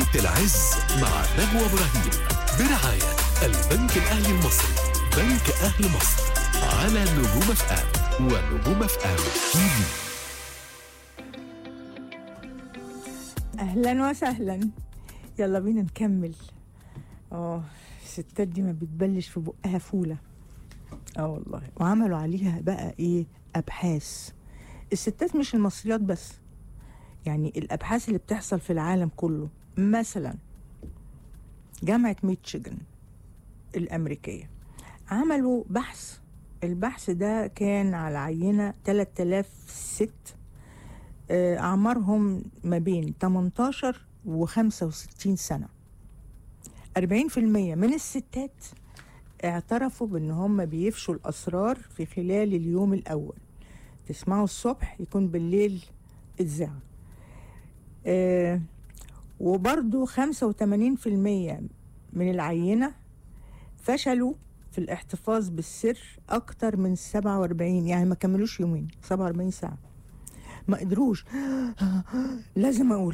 وقت العز مع نجوى إبراهيم برعاية البنك الأهلي المصري بنك أهل مصر على نجوم اف ام ونجوم اف ام تي في اهلا وسهلا يلا بينا نكمل اه الستات دي ما بتبلش في بقها فوله اه والله وعملوا عليها بقى ايه ابحاث الستات مش المصريات بس يعني الابحاث اللي بتحصل في العالم كله مثلا جامعه ميتشيغان الامريكيه عملوا بحث البحث ده كان على عينه 3000 ست آه، أعمارهم ما بين 18 و 65 سنة 40% من الستات اعترفوا بأن هم بيفشوا الأسرار في خلال اليوم الأول تسمعوا الصبح يكون بالليل إذاعة آه وبرضو 85% من العينة فشلوا في الاحتفاظ بالسر أكتر من 47 يعني ما كملوش يومين 47 ساعة ما قدروش لازم اقول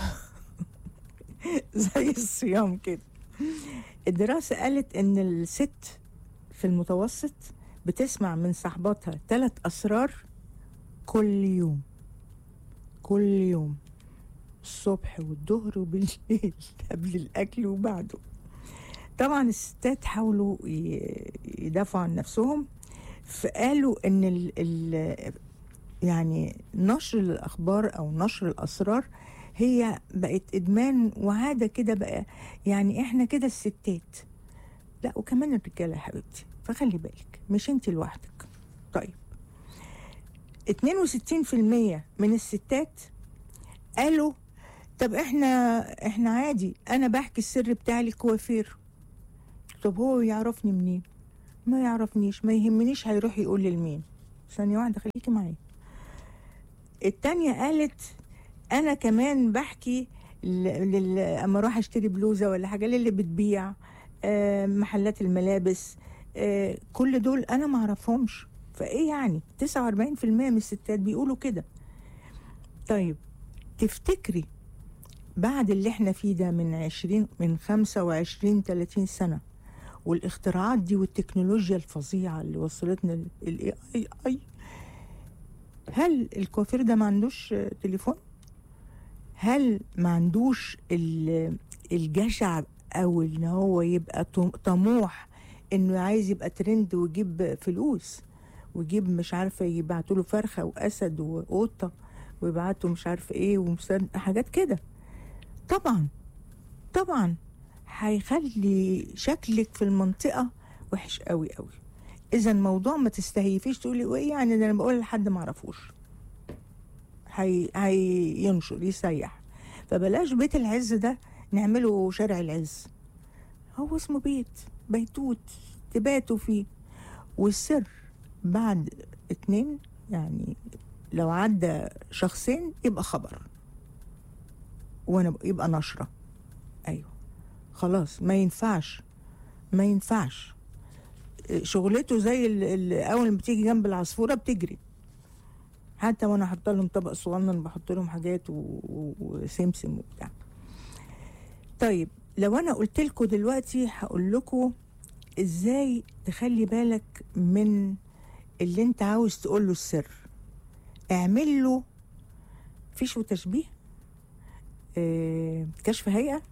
زي الصيام كده الدراسة قالت ان الست في المتوسط بتسمع من صاحباتها ثلاث اسرار كل يوم كل يوم الصبح والظهر وبالليل قبل الاكل وبعده طبعا الستات حاولوا ي- يدافعوا عن نفسهم فقالوا ان ال ال يعني نشر الاخبار او نشر الاسرار هي بقت ادمان وعاده كده بقى يعني احنا كده الستات لا وكمان الرجاله يا حبيبتي فخلي بالك مش انت لوحدك طيب 62% من الستات قالوا طب احنا احنا عادي انا بحكي السر بتاعي للكوافير طب هو يعرفني منين ما يعرفنيش ما يهمنيش هيروح يقول لمين ثانيه واحده خليكي معايا التانية قالت انا كمان بحكي ل- لل... اما اروح اشتري بلوزه ولا حاجه للي بتبيع آه، محلات الملابس آه، كل دول انا ما اعرفهمش فايه يعني 49% من الستات بيقولوا كده طيب تفتكري بعد اللي احنا فيه ده من 20 من 25 30 سنه والاختراعات دي والتكنولوجيا الفظيعه اللي وصلتنا الاي اي اي هل الكوافير ده ما عندوش آه، تليفون هل ما عندوش ال- الجشع او ان هو يبقى طم- طموح انه عايز يبقى ترند ويجيب فلوس ويجيب مش عارفه يبعتوا له فرخه واسد وقطه ويبعتوا مش عارفه ايه ومسد حاجات كده طبعا طبعا هيخلي شكلك في المنطقه وحش قوي قوي اذا الموضوع ما تستهيفيش تقولي وايه يعني ده انا بقول لحد ما اعرفوش هي هينشر يسيح فبلاش بيت العز ده نعمله شارع العز هو اسمه بيت بيتوت تباتوا فيه والسر بعد اتنين يعني لو عدى شخصين يبقى خبر وانا يبقى نشرة ايوه خلاص ما ينفعش ما ينفعش شغلته زي ال- ال- اول ما بتيجي جنب العصفوره بتجري حتى وانا حاطه لهم طبق صغنن بحط لهم حاجات و- و- وسمسم وبتاع طيب لو انا قلت لكم دلوقتي هقول لكم ازاي تخلي بالك من اللي انت عاوز تقول له السر اعمل له فيش وتشبيه اه كشف هيئه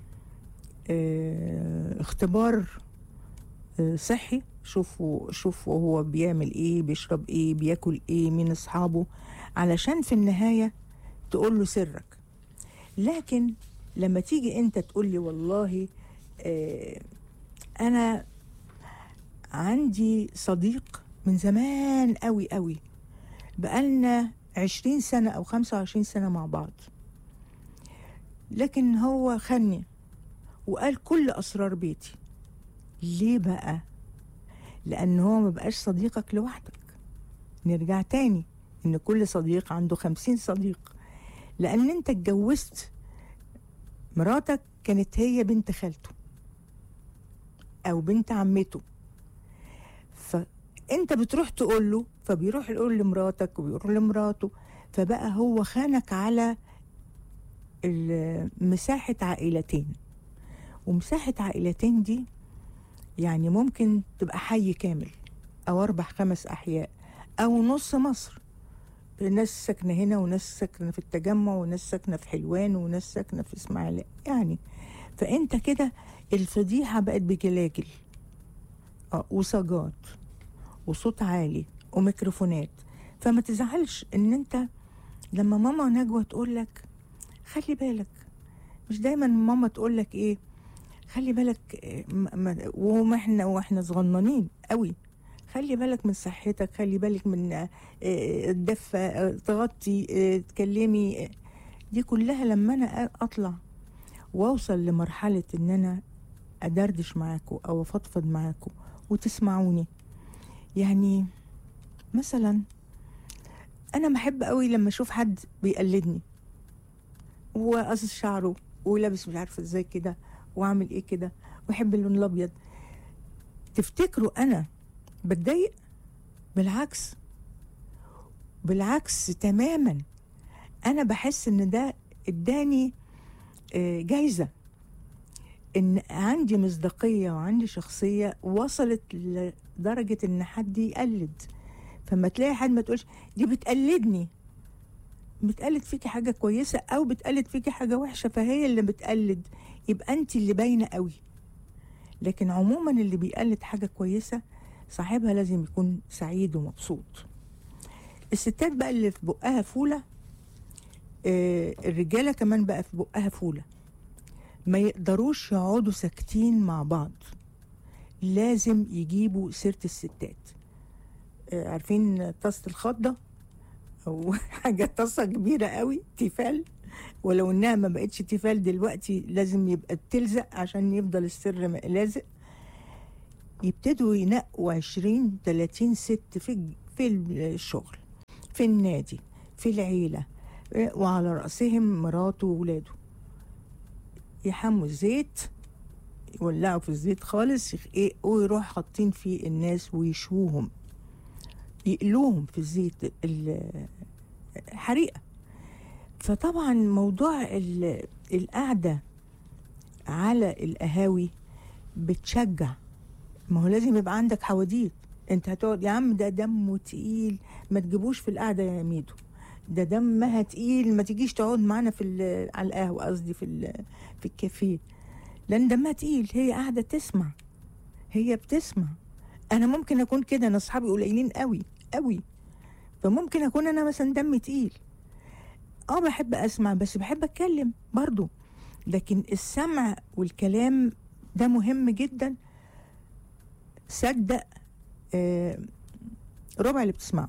اه اختبار اه صحي شوفوا شوفوا هو بيعمل ايه بيشرب ايه بياكل ايه مين اصحابه علشان في النهايه تقول له سرك لكن لما تيجي انت تقول لي والله آه انا عندي صديق من زمان قوي قوي بقالنا عشرين سنة أو خمسة وعشرين سنة مع بعض لكن هو خني وقال كل أسرار بيتي ليه بقى؟ لأن هو مبقاش صديقك لوحدك نرجع تاني إن كل صديق عنده خمسين صديق لأن أنت اتجوزت مراتك كانت هي بنت خالته أو بنت عمته فأنت بتروح تقول له فبيروح يقول لمراتك وبيروح لمراته فبقى هو خانك على ال- مساحة عائلتين ومساحة عائلتين دي يعني ممكن تبقى حي كامل أو أربع خمس أحياء أو نص مصر ناس ساكنة هنا وناس ساكنة في التجمع وناس ساكنة في حلوان وناس ساكنة في إسماعيلية يعني فأنت كده الفضيحة بقت بجلاجل آه، وصاجات وصوت عالي وميكروفونات فما تزعلش ان انت لما ماما نجوى تقول لك خلي بالك مش دايما ماما تقول لك ايه خلي بالك إيه، م- م- وما احنا واحنا صغننين قوي خلي بالك من صحتك خلي بالك من آه، آه، الدفة آه، تغطي آه، تكلمي آه، دي كلها لما انا أ- اطلع واوصل لمرحلة ان انا ادردش معاكم او افضفض معاكم وتسمعوني يعني مثلا انا بحب قوي لما اشوف حد بيقلدني وقصص شعره ولابس مش عارفه ازاي كده واعمل ايه كده واحب اللون الابيض تفتكروا انا بتضايق بالعكس بالعكس تماما انا بحس ان ده اداني آه، جايزه ان عندي مصداقيه وعندي شخصيه وصلت لدرجه ان حد يقلد فما تلاقي حد ما تقولش دي بتقلدني بتقلد فيكي حاجه كويسه او بتقلد فيكي حاجه وحشه فهي اللي بتقلد يبقى انت اللي باينه قوي لكن عموما اللي بيقلد حاجه كويسه صاحبها لازم يكون سعيد ومبسوط الستات بقى اللي في بقها فوله آه، الرجاله كمان بقى في بقها فوله ما يقدروش يقعدوا ساكتين مع بعض لازم يجيبوا سيره الستات آه، عارفين طاسه الخضه او حاجه طاسه كبيره قوي تيفال ولو انها ما بقتش تيفال دلوقتي لازم يبقى بتلزق عشان يفضل السر م- لازق يبتدوا ينقوا 20 30 ست في الج- في الشغل في النادي في العيله آه، وعلى راسهم مراته وولاده يحموا الزيت يولعوا في الزيت خالص يخ- ايه ويروح حاطين فيه الناس ويشوهم يقلوهم في الزيت ال- حريقه فطبعا موضوع ال- القعده على القهاوي بتشجع ما هو لازم يبقى عندك حواديت انت هتقعد يا عم ده دمه تقيل ما تجيبوش في القعده يا ميدو ده دمها تقيل ما تجيش تقعد معانا في ال- على القهوه قصدي في ال- في الكافيه لان دمها تقيل هي قاعده تسمع هي بتسمع انا ممكن اكون كده انا اصحابي قليلين قوي قوي فممكن اكون انا مثلا دمي تقيل اه بحب اسمع بس بحب اتكلم برضو لكن السمع والكلام ده مهم جدا صدق آه ربع اللي بتسمعه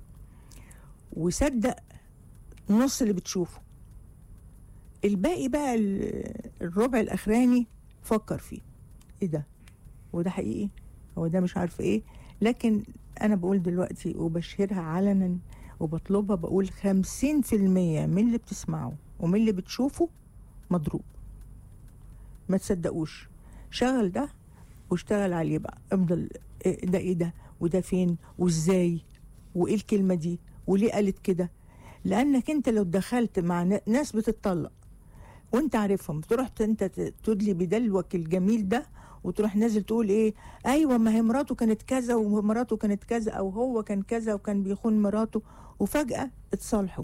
وصدق نص اللي بتشوفه الباقي بقى ال- الربع الاخراني فكر فيه ايه ده وده حقيقي هو ده مش عارفه ايه لكن انا بقول دلوقتي وبشهرها علنا وبطلبها بقول خمسين في المية من اللي بتسمعه ومن اللي بتشوفه مضروب ما تصدقوش شغل ده واشتغل عليه بقى افضل إيه ده ايه ده وده فين وازاي وايه الكلمه دي وليه قالت كده لانك انت لو دخلت مع ن- ناس بتتطلق وانت عارفهم تروح ت- انت ت- تدلي بدلوك الجميل ده وتروح نازل تقول ايه ايوه ما هي مراته كانت كذا ومراته كانت كذا او هو كان كذا وكان بيخون مراته وفجاه اتصالحوا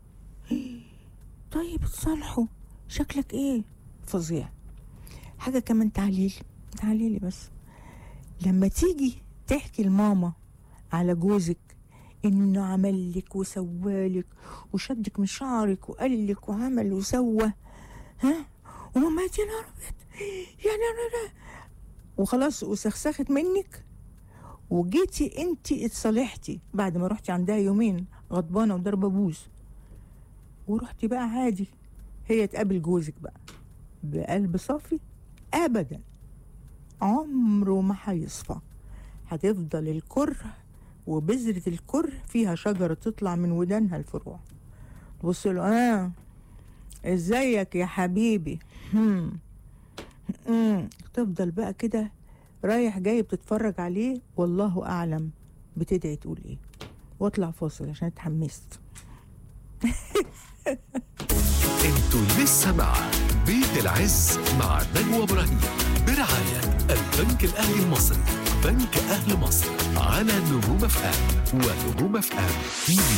طيب اتصالحوا شكلك ايه فظيع حاجه كمان تعليل تعليلي بس لما تيجي تحكي لماما على جوزك انه عمل لك وسوالك وشدك من شعرك وقال لك وعمل وسوى ها وماما يا نهار أبيض، يا نهار أبيض. وخلاص وسخسخت منك وجيتي انت اتصالحتي بعد ما رحتي عندها يومين غضبانه وضربه بوز ورحتي بقى عادي هي تقابل جوزك بقى بقلب صافي ابدا عمره ما هيصفى هتفضل الكره وبذرة الكره فيها شجرة تطلع من ودانها الفروع تبص له اه ازيك يا حبيبي هم. مم. تفضل بقى كده رايح جاي بتتفرج عليه والله اعلم بتدعي تقول ايه واطلع فاصل عشان اتحمست انت انتوا لسه مع بيت العز مع نجوى ابراهيم برعاية البنك الاهلي المصري بنك اهل مصر على نجوم اف ام ونجوم اف ام تي في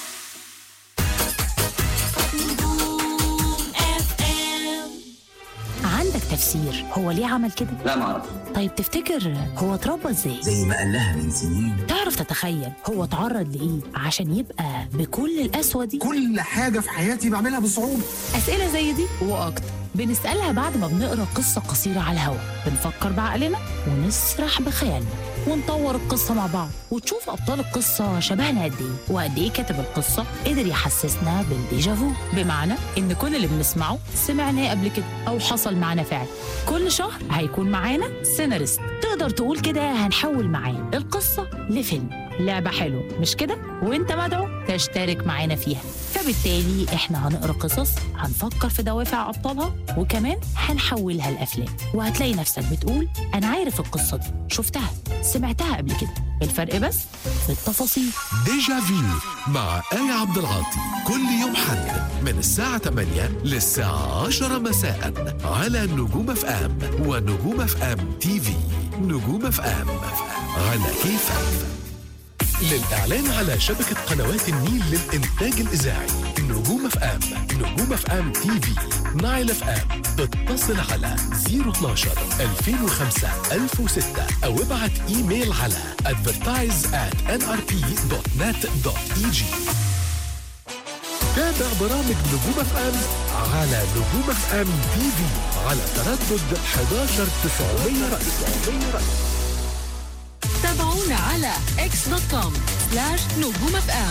عندك تفسير هو ليه عمل كده؟ لا ما اعرف طيب تفتكر هو اتربى ازاي؟ زي ما قال لها من سنين تعرف تتخيل هو اتعرض لايه عشان يبقى بكل القسوه دي؟ كل حاجة في حياتي بعملها بصعوبة اسئله زي دي واكتر بنسالها بعد ما بنقرا قصه قصيره على الهوا بنفكر بعقلنا ونسرح بخيالنا ونطور القصه مع بعض وتشوف ابطال القصه شبهنا قد ايه وقد ايه كاتب القصه قدر يحسسنا بالديجافو بمعنى ان كل اللي بنسمعه سمعناه قبل كده او حصل معانا فعلا كل شهر هيكون معانا سيناريست تقدر تقول كده هنحول معاه القصه لفيلم لعبة حلوة مش كده؟ وانت مدعو تشترك معانا فيها فبالتالي احنا هنقرا قصص هنفكر في دوافع ابطالها وكمان هنحولها لافلام وهتلاقي نفسك بتقول انا عارف القصة دي شفتها سمعتها قبل كده الفرق بس في التفاصيل ديجا فيو مع آية عبد العاطي كل يوم حد من الساعة 8 للساعة 10 مساء على نجوم اف ام ونجوم اف ام تي في نجوم اف ام على كيفك للإعلان على شبكة قنوات النيل للإنتاج الإذاعي نجوم اف ام نجوم اف ام تي في نايل اف ام اتصل على 012 2005 1006 أو ابعت إيميل على advertise at nrp.net.eg تابع برامج نجوم اف ام على نجوم اف ام تي في على تردد 11 900 رأس تابعونا على x.com سلاش نجوم اف ام